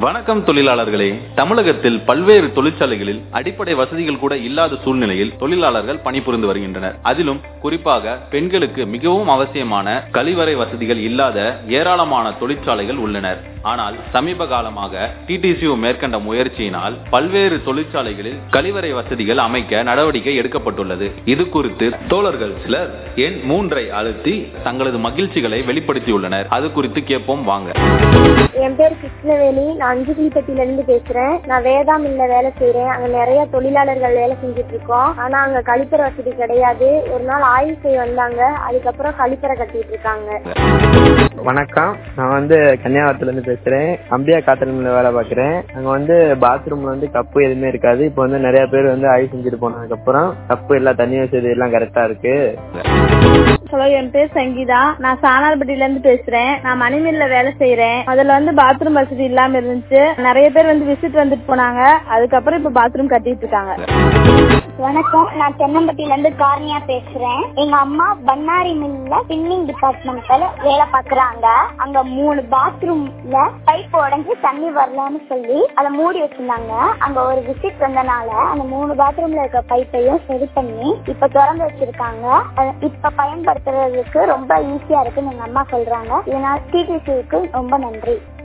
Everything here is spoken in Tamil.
வணக்கம் தொழிலாளர்களே தமிழகத்தில் பல்வேறு தொழிற்சாலைகளில் அடிப்படை வசதிகள் கூட இல்லாத சூழ்நிலையில் தொழிலாளர்கள் பணிபுரிந்து வருகின்றனர் அதிலும் குறிப்பாக பெண்களுக்கு மிகவும் அவசியமான கழிவறை வசதிகள் இல்லாத ஏராளமான தொழிற்சாலைகள் உள்ளனர் ஆனால் சமீப காலமாக டிடிசியு மேற்கண்ட முயற்சியினால் பல்வேறு தொழிற்சாலைகளில் கழிவறை வசதிகள் அமைக்க நடவடிக்கை எடுக்கப்பட்டுள்ளது இது குறித்து தோழர்கள் சிலர் எண் மூன்றை அழுத்தி தங்களது மகிழ்ச்சிகளை வெளிப்படுத்தியுள்ளனர் அது குறித்து கேட்போம் வாங்க என் பேர் கிருஷ்ணவேணி நான் அஞ்சுகிளிப்பட்டில இருந்து பேசுறேன் நான் வேதா மில்ல வேலை செய்யறேன் அங்க நிறைய தொழிலாளர்கள் வேலை செஞ்சுட்டு இருக்கோம் ஆனா அங்க கழிப்பறை வசதி கிடையாது ஒரு நாள் ஆய்வு செய்ய வந்தாங்க அதுக்கப்புறம் கழிப்பறை கட்டிட்டு இருக்காங்க வணக்கம் நான் வந்து கன்னியாகுமரியில இருந்து பேசுறேன் அம்பியா காத்தல் மில்ல வேலை பார்க்குறேன் அங்க வந்து பாத்ரூம்ல வந்து கப்பு எதுவுமே இருக்காது இப்போ வந்து நிறைய பேர் வந்து ஆய்வு செஞ்சுட்டு போனதுக்கு அப்புறம் கப்பு எல்லாம் தண்ணி வசதி எல்லாம் கரெக்டா இருக்கு ஹலோ என் பேர் சங்கீதா நான் சானார்பட்டியில இருந்து பேசுறேன் நான் மணிமில்ல வேலை செய்யறேன் அதுல வந்து பாத்ரூம் வசதி இல்லாம இருந்துச்சு நிறைய பேர் வந்து விசிட் வந்துட்டு போனாங்க அதுக்கப்புறம் இப்ப பாத்ரூம் கட்டிட்டு இருக்காங்க வணக்கம் நான் தென்னம்பட்டியில இருந்து கார்னியா பேசுறேன் எங்க அம்மா பண்ணாரி மில்ல ஸ்பின்னிங் டிபார்ட்மெண்ட்ல வேலை பாக்குறாங்க அங்க மூணு பாத்ரூம்ல பைப் உடைஞ்சு தண்ணி வரலன்னு சொல்லி அதை மூடி வச்சிருந்தாங்க அங்க ஒரு விசிட் வந்தனால அந்த மூணு பாத்ரூம்ல இருக்க பைப்பையும் சரி பண்ணி இப்ப திறந்து வச்சிருக்காங்க அது இப்ப பயன்படுத்துறதுக்கு ரொம்ப ஈஸியா இருக்குன்னு எங்க அம்மா சொல்றாங்க இதனால டிடிசிக்கு ரொம்ப நன்றி